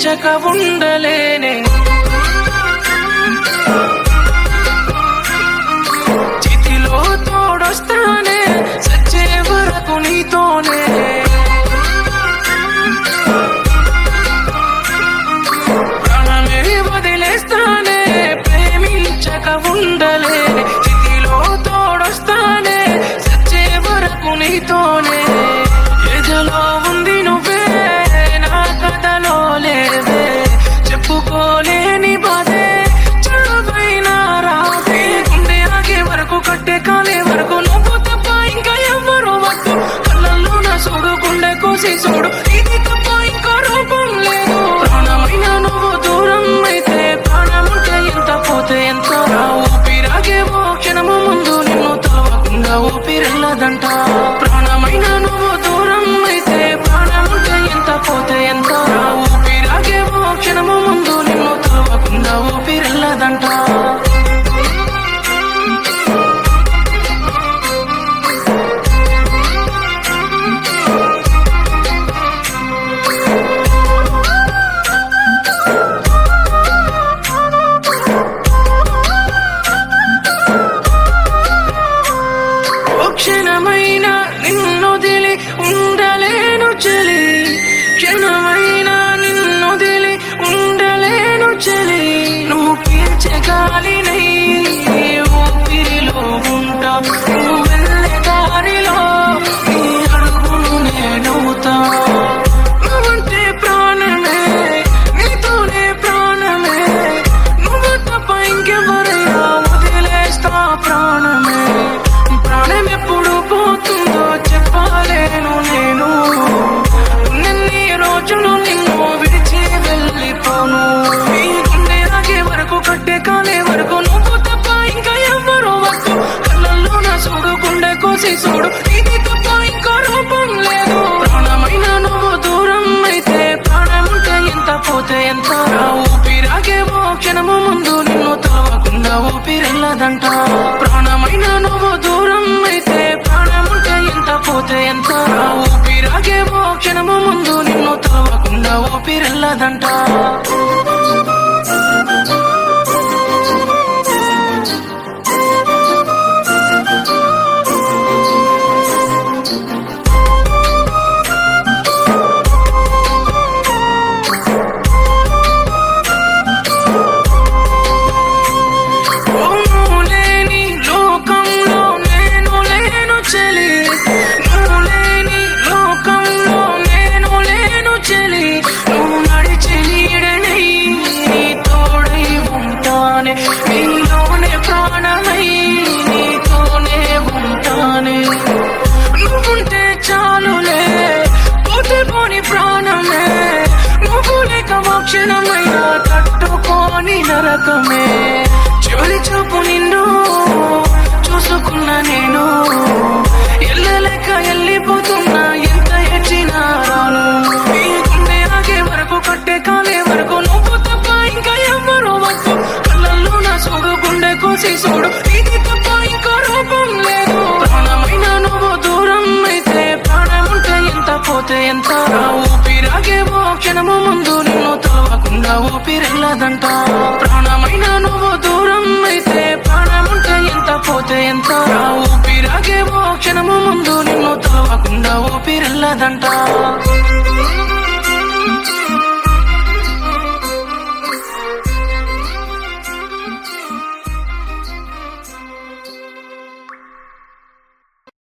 ప్రేమించక ఉండలేనే చితిలో తోడొస్తానే సచ్చే వరకు నీతోనే ప్రాణమే వదిలేస్తానే ప్రేమించక ఉండలేనే చితిలో తోడొస్తానే సచ్చే వరకు నీతోనే ఎదలో ఉంది నువ్వే నా కథలో లేవే చెప్పుకోలేని బాధే చావైనా రావే గుండె ఆగే వరకు కట్టే కాలే వరకు నువ్వు తప్ప ఇంకా ఎవ్వరు వద్దు కళ్ళల్లో నా చూడు గుండె కోసి చూడు ఇది తప్ప ఇంకా రూపం లేదు ప్రాణమైన నువ్వు దూరం అయితే ప్రాణముంటే ఎంత పోతే ఎంత నా ఊపిరాగే ఓ క్షణము ముందు నిన్ను తలవకుండా ఊపిరెళ్ళదంట ప్రాణమైన నువ్వు దూరం అయితే ప్రాణముంటే ఎంత పోతే ఎంత నా ఊపిరాగే ఓ క్షణము ముందు నిన్ను తలవకుండా ఊపిరెళ్ళదంట ఓ క్షణమైన నిన్నొదిలి ఉండలేను చలి క్షణమైన నిన్నొదిలి ఉండలేను చలి నువ్వు పీల్చే గాలినై ఊపిరిలో ఉంటా నువ్వు వెళ్ళే దారిలో నీ అడుగును నేనవుతా నువ్వంటే ప్రాణమే నీతోనే ప్రాణమే నువ్వు తప్ప ఇంకెవరైనా వదిలేస్తా ప్రాణమే ప్రాణం ఎప్పుడు పోతుందో చెప్పలేను నేను నిన్ని రోజులు నిన్ను విడిచి వెళ్ళిపోను నీ గుండె ఆగే వరకు కట్టే కాలే వరకు నువ్వు తప్ప ఇంకా ఎవ్వరు వద్దు కళ్ళల్లో నా చూడు గుండె కోసి చూడు ఇది తప్ప ఇంకా రూపం లేదు ప్రాణమైన నువ్వు దూరం అయితే ప్రాణముంటే ఎంత పోతే ఎంత నా ఊపిరాగే ఓ క్షణము ముందు నిన్ను తలవకుండా ఊపిరెళ్ళదంట ప్రాణమైన నువ్వు దూరం అయితే ప్రాణముంటే ఎంత పోతే ఎంత నా ఊపిరాగే ఓ క్షణము ముందు నిన్ను తలవకుండా ఊపిరెళ్ళదంట నువ్వు లేని లోకంలో నేను లేను చెలి నువ్వు లేని లోకంలో నేను లేను చెలి నువ్వు నడిచి నీడనై నీ తోడై ఉంటానే నీలోనే ప్రాణమై నీతోనే ఉంటానే నువ్వుంటే చాలులే పోతే పోని ప్రాణమే నువ్వు లేక మా క్షణమైనా తట్టుకోని నరకమే చివరి చూపు నిన్ను చూసుకున్న నేను ఎల్లలేక వెళ్ళిపోతున్నా ఎంత ఎచ్చినా రాను నీ గుండె ఆగే వరకు కట్టే కాలే వరకు నువ్వు తప్ప ఇంకా ఎవ్వరు వద్దు కళ్ళల్లో నా చూడు గుండె కోసి చూడు ఇది తప్ప ఇంకా రూపం లేదు ప్రాణమైన నువ్వు దూరం అయితే ప్రాణముంటే ఎంత పోతే ఎంత నా ఊపిరాగే ఓ క్షణము ముందు నిన్ను తలవకుండా ఊపిరెళ్ళదంట